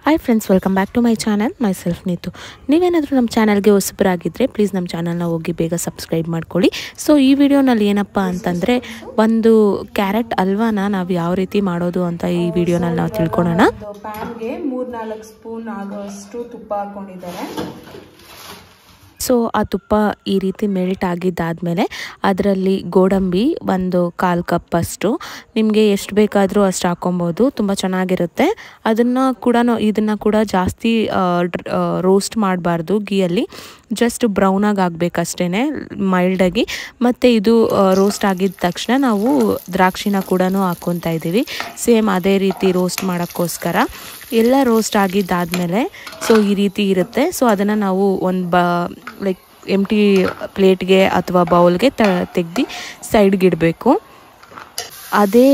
hi friends welcome back to my channel myself Neetu ನೀವೇನಾದರೂ ನಮ್ಮ ಚಾನಲ್ಗೆ ಹೊಸಬರಾಗಿದ್ದರೆ ಪ್ಲೀಸ್ ನಮ್ಮ ಚಾನಲ್ನ ಹೋಗಿ ಬೇಗ ಸಬ್ಸ್ಕ್ರೈಬ್ ಮಾಡ್ಕೊಳ್ಳಿ ಸೊ ಈ ವಿಡಿಯೋನಲ್ಲಿ ಏನಪ್ಪ ಅಂತಂದರೆ ಒಂದು ಕ್ಯಾರೆಟ್ ಹಲ್ವಾನ ನಾವು ಯಾವ ರೀತಿ ಮಾಡೋದು ಅಂತ ಈ ವಿಡಿಯೋನಲ್ಲಿ ನಾವು ತಿಳ್ಕೊಳೋಣ ಒಂದು ಪ್ಯಾನ್ಗೆ ಮೂರ್ ನಾಲ್ಕು ಸ್ಪೂನ್ ಆಗೋಷ್ಟು ತುಪ್ಪ ಹಾಕೊಂಡಿದ್ದಾರೆ ಸೊ ಆ ತುಪ್ಪ ಈ ರೀತಿ ಮೆಲ್ಟ್ ಆಗಿದ್ದಾದಮೇಲೆ ಅದರಲ್ಲಿ ಗೋಡಂಬಿ ಒಂದು ಕಾಲು ಕಪ್ಪಷ್ಟು ನಿಮಗೆ ಎಷ್ಟು ಬೇಕಾದರೂ ಅಷ್ಟು ಹಾಕೊಬೋದು ತುಂಬ ಚೆನ್ನಾಗಿರುತ್ತೆ ಅದನ್ನು ಕೂಡ ಇದನ್ನು ಕೂಡ ಜಾಸ್ತಿ ರೋಸ್ಟ್ ಮಾಡಬಾರ್ದು ಗೀಯಲ್ಲಿ ಜಸ್ಟ್ ಬ್ರೌನಾಗಿ ಆಗಬೇಕಷ್ಟೇ ಮೈಲ್ಡಾಗಿ ಮತ್ತು ಇದು ರೋಸ್ಟ್ ಆಗಿದ ತಕ್ಷಣ ನಾವು ದ್ರಾಕ್ಷಿನ ಕೂಡ ಹಾಕ್ಕೊತಾ ಇದ್ದೀವಿ ಸೇಮ್ ಅದೇ ರೀತಿ ರೋಸ್ಟ್ ಮಾಡೋಕ್ಕೋಸ್ಕರ ಎಲ್ಲ ರೋಸ್ಟ್ ಆಗಿದ್ದಾದಮೇಲೆ ಸೊ ಈ ರೀತಿ ಇರುತ್ತೆ ಸೊ ಅದನ್ನು ನಾವು ಒಂದು ಬ ಲೈಕ್ ಎಂಟಿ ಪ್ಲೇಟ್ಗೆ ಅಥವಾ ಬೌಲ್ಗೆ ತ ತೆಗ್ದು ಸೈಡ್ಗೆ ಇಡಬೇಕು ಅದೇ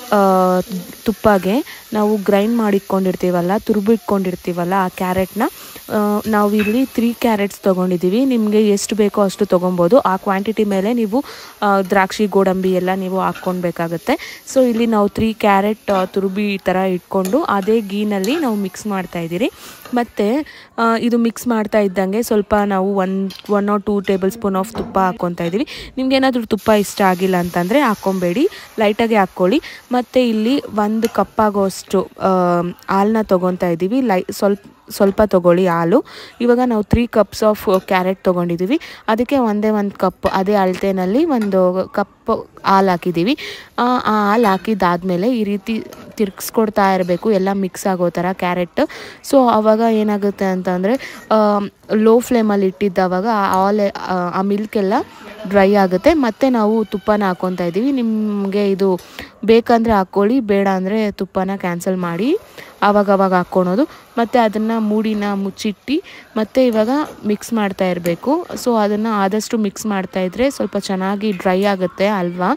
ತುಪ್ಪಗೆ ನಾವು ಗ್ರೈಂಡ್ ಮಾಡಿಟ್ಕೊಂಡಿರ್ತೀವಲ್ಲ ತುರುಬಿಟ್ಕೊಂಡಿರ್ತೀವಲ್ಲ ಆ ಕ್ಯಾರೆಟ್ನ ನಾವು ಇಲ್ಲಿ ತ್ರೀ ಕ್ಯಾರೆಟ್ಸ್ ತೊಗೊಂಡಿದ್ದೀವಿ ನಿಮಗೆ ಎಷ್ಟು ಬೇಕೋ ಅಷ್ಟು ತೊಗೊಬೋದು ಆ ಕ್ವಾಂಟಿಟಿ ಮೇಲೆ ನೀವು ದ್ರಾಕ್ಷಿ ಗೋಡಂಬಿ ಎಲ್ಲ ನೀವು ಹಾಕ್ಕೊಳ್ಬೇಕಾಗತ್ತೆ ಸೊ ಇಲ್ಲಿ ನಾವು ತ್ರೀ ಕ್ಯಾರೆಟ್ ತುರುಬಿ ಈ ಥರ ಇಟ್ಕೊಂಡು ಅದೇ ಗೀನಲ್ಲಿ ನಾವು ಮಿಕ್ಸ್ ಮಾಡ್ತಾ ಇದ್ದೀರಿ ಮತ್ತು ಇದು ಮಿಕ್ಸ್ ಮಾಡ್ತಾ ಇದ್ದಂಗೆ ಸ್ವಲ್ಪ ನಾವು one one or two tablespoon of ತುಪ್ಪ ಹಾಕ್ಕೊತಾ ಇದ್ದೀವಿ ನಿಮ್ಗೆ ಏನಾದರೂ ತುಪ್ಪ ಇಷ್ಟ ಆಗಿಲ್ಲ ಅಂತಂದರೆ ಹಾಕ್ಕೊಬೇಡಿ ಲೈಟಾಗಿ ಹಾಕ್ಕೊಳ್ಳಿ ಮತ್ತು ಇಲ್ಲಿ ಒಂದು ಕಪ್ಪಾಗೋಷ್ಟು ಹಾಲನ್ನ ತೊಗೊತಾ ಇದ್ದೀವಿ ಲೈ ಸ್ವಲ್ಪ ಸ್ವಲ್ಪ ತೊಗೊಳ್ಳಿ ಹಾಲು ಇವಾಗ ನಾವು ತ್ರೀ ಕಪ್ಸ್ ಆಫ್ ಕ್ಯಾರೆಟ್ ತೊಗೊಂಡಿದ್ದೀವಿ ಅದಕ್ಕೆ ಒಂದೇ ಒಂದು ಕಪ್ ಅದೇ ಅಳತೆನಲ್ಲಿ ಒಂದು ಕಪ್ ಹಾಲು ಹಾಕಿದ್ದೀವಿ ಆ ಹಾಲು ಹಾಕಿದ್ದಾದಮೇಲೆ ಈ ರೀತಿ ತಿರ್ಗಿಸ್ಕೊಡ್ತಾ ಇರಬೇಕು ಎಲ್ಲ ಮಿಕ್ಸ್ ಆಗೋ ಥರ ಕ್ಯಾರೆಟ್ ಸೊ ಆವಾಗ ಏನಾಗುತ್ತೆ ಅಂತಂದರೆ ಲೋ ಫ್ಲೇಮಲ್ಲಿ ಇಟ್ಟಿದ್ದಾವಾಗ ಆಲ್ ಆ ಮಿಲ್ಕೆಲ್ಲ ಡ್ರೈ ಆಗುತ್ತೆ ಮತ್ತು ನಾವು ತುಪ್ಪನ ಹಾಕ್ಕೊತಾ ಇದ್ದೀವಿ ನಿಮಗೆ ಇದು ಬೇಕಂದರೆ ಹಾಕ್ಕೊಳ್ಳಿ ಬೇಡ ಅಂದರೆ ತುಪ್ಪನ ಕ್ಯಾನ್ಸಲ್ ಮಾಡಿ ಆವಾಗವಾಗ ಹಾಕ್ಕೊಳೋದು ಮತ್ತು ಅದನ್ನು ಮೂಡಿನ ಮುಚ್ಚಿಟ್ಟು ಮತ್ತು ಇವಾಗ ಮಿಕ್ಸ್ ಮಾಡ್ತಾ ಇರಬೇಕು ಸೊ ಅದನ್ನು ಆದಷ್ಟು ಮಿಕ್ಸ್ ಮಾಡ್ತಾಯಿದ್ರೆ ಸ್ವಲ್ಪ ಚೆನ್ನಾಗಿ ಡ್ರೈ ಆಗುತ್ತೆ ಅಲ್ವಾ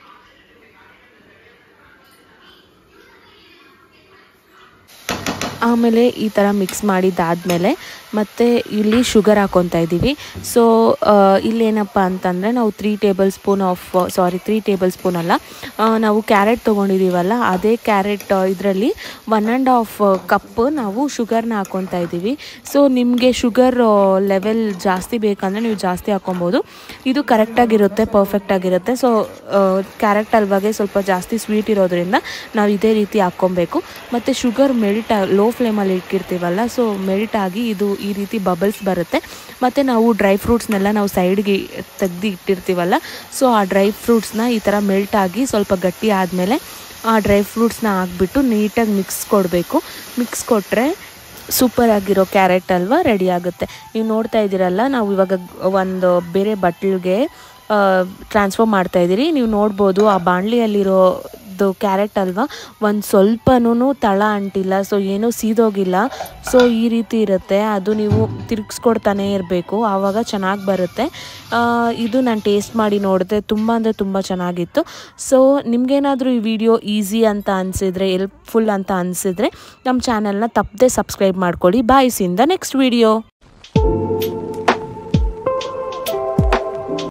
ಆಮೇಲೆ ಈ ಥರ ಮಿಕ್ಸ್ ಮಾಡಿದ್ದಾದಮೇಲೆ ಮತ್ತು ಇಲ್ಲಿ ಶುಗರ್ ಹಾಕ್ಕೊತಾ ಇದ್ದೀವಿ ಸೊ ಇಲ್ಲೇನಪ್ಪ ಅಂತಂದರೆ ನಾವು three tablespoon of sorry three tablespoon ಅಲ್ಲ ನಾವು ಕ್ಯಾರೆಟ್ ತೊಗೊಂಡಿದ್ದೀವಲ್ಲ ಅದೇ ಕ್ಯಾರೆಟ್ ಇದರಲ್ಲಿ ಒನ್ ಆ್ಯಂಡ್ ಹಾಫ್ ಕಪ್ ನಾವು ಶುಗರ್ನ ಹಾಕ್ಕೊತಾ ಇದ್ದೀವಿ ಸೊ ನಿಮಗೆ ಶುಗರ್ ಲೆವೆಲ್ ಜಾಸ್ತಿ ಬೇಕಂದರೆ ನೀವು ಜಾಸ್ತಿ ಹಾಕ್ಕೊಬೋದು ಇದು ಕರೆಕ್ಟಾಗಿರುತ್ತೆ ಪರ್ಫೆಕ್ಟಾಗಿರುತ್ತೆ ಸೊ ಕ್ಯಾರೆಟ್ ಹಲ್ವಾಗೆ ಸ್ವಲ್ಪ ಜಾಸ್ತಿ ಸ್ವೀಟ್ ಇರೋದ್ರಿಂದ ನಾವು ಇದೇ ರೀತಿ ಹಾಕ್ಕೊಬೇಕು ಮತ್ತು ಶುಗರ್ ಮೆಲ್ಟ್ ಲೋ ಫ್ಲೇಮಲ್ಲಿ ಇಟ್ಟಿರ್ತೀವಲ್ಲ ಸೊ ಮೆಲ್ಟ್ ಆಗಿ ಇದು ಈ ರೀತಿ ಬಬಲ್ಸ್ ಬರುತ್ತೆ ಮತ್ತು ನಾವು ಡ್ರೈ ಫ್ರೂಟ್ಸ್ನೆಲ್ಲ ನಾವು ಸೈಡ್ಗೆ ತೆಗ್ದು ಇಟ್ಟಿರ್ತೀವಲ್ಲ ಸೊ ಆ ಡ್ರೈ ಫ್ರೂಟ್ಸ್ನ ಈ ಥರ ಮೆಲ್ಟ್ ಆಗಿ ಸ್ವಲ್ಪ ಗಟ್ಟಿ ಆದಮೇಲೆ ಆ ಡ್ರೈ ಫ್ರೂಟ್ಸ್ನ ಹಾಕ್ಬಿಟ್ಟು ನೀಟಾಗಿ ಮಿಕ್ಸ್ ಕೊಡಬೇಕು ಮಿಕ್ಸ್ ಕೊಟ್ಟರೆ ಸೂಪರ್ ಆಗಿರೋ ಕ್ಯಾರೆಟ್ ಅಲ್ವಾ ರೆಡಿ ಆಗುತ್ತೆ ನೀವು ನೋಡ್ತಾ ಇದ್ದೀರಲ್ಲ ನಾವು ಇವಾಗ ಒಂದು ಬೇರೆ ಬಟ್ಲಿಗೆ ಟ್ರಾನ್ಸ್ಫರ್ ಮಾಡ್ತಾ ಇದ್ದೀರಿ ನೀವು ನೋಡ್ಬೋದು ಆ ಬಾಣಲಿಯಲ್ಲಿರೋದು ಕ್ಯಾರೆಟ್ ಅಲ್ವಾ ಒಂದು ಸ್ವಲ್ಪನೂ ತಳ ಅಂಟಿಲ್ಲ ಸೊ ಏನೂ ಸೀದೋಗಿಲ್ಲ ಸೊ ಈ ರೀತಿ ಇರುತ್ತೆ ಅದು ನೀವು ತಿರುಗಿಸ್ಕೊಡ್ತಾನೆ ಇರಬೇಕು ಆವಾಗ ಚೆನ್ನಾಗಿ ಬರುತ್ತೆ ಇದು ನಾನು ಟೇಸ್ಟ್ ಮಾಡಿ ನೋಡಿದೆ ತುಂಬ ಅಂದರೆ ತುಂಬ ಚೆನ್ನಾಗಿತ್ತು ಸೊ ನಿಮಗೇನಾದರೂ ಈ ವಿಡಿಯೋ ಈಸಿ ಅಂತ ಅನಿಸಿದ್ರೆ ಹೆಲ್ಪ್ಫುಲ್ ಅಂತ ಅನಿಸಿದ್ರೆ ನಮ್ಮ ಚಾನಲ್ನ ತಪ್ಪದೆ ಸಬ್ಸ್ಕ್ರೈಬ್ ಮಾಡ್ಕೊಳ್ಳಿ ಬಾಯ್ಸಿಂದ ನೆಕ್ಸ್ಟ್ ವಿಡಿಯೋ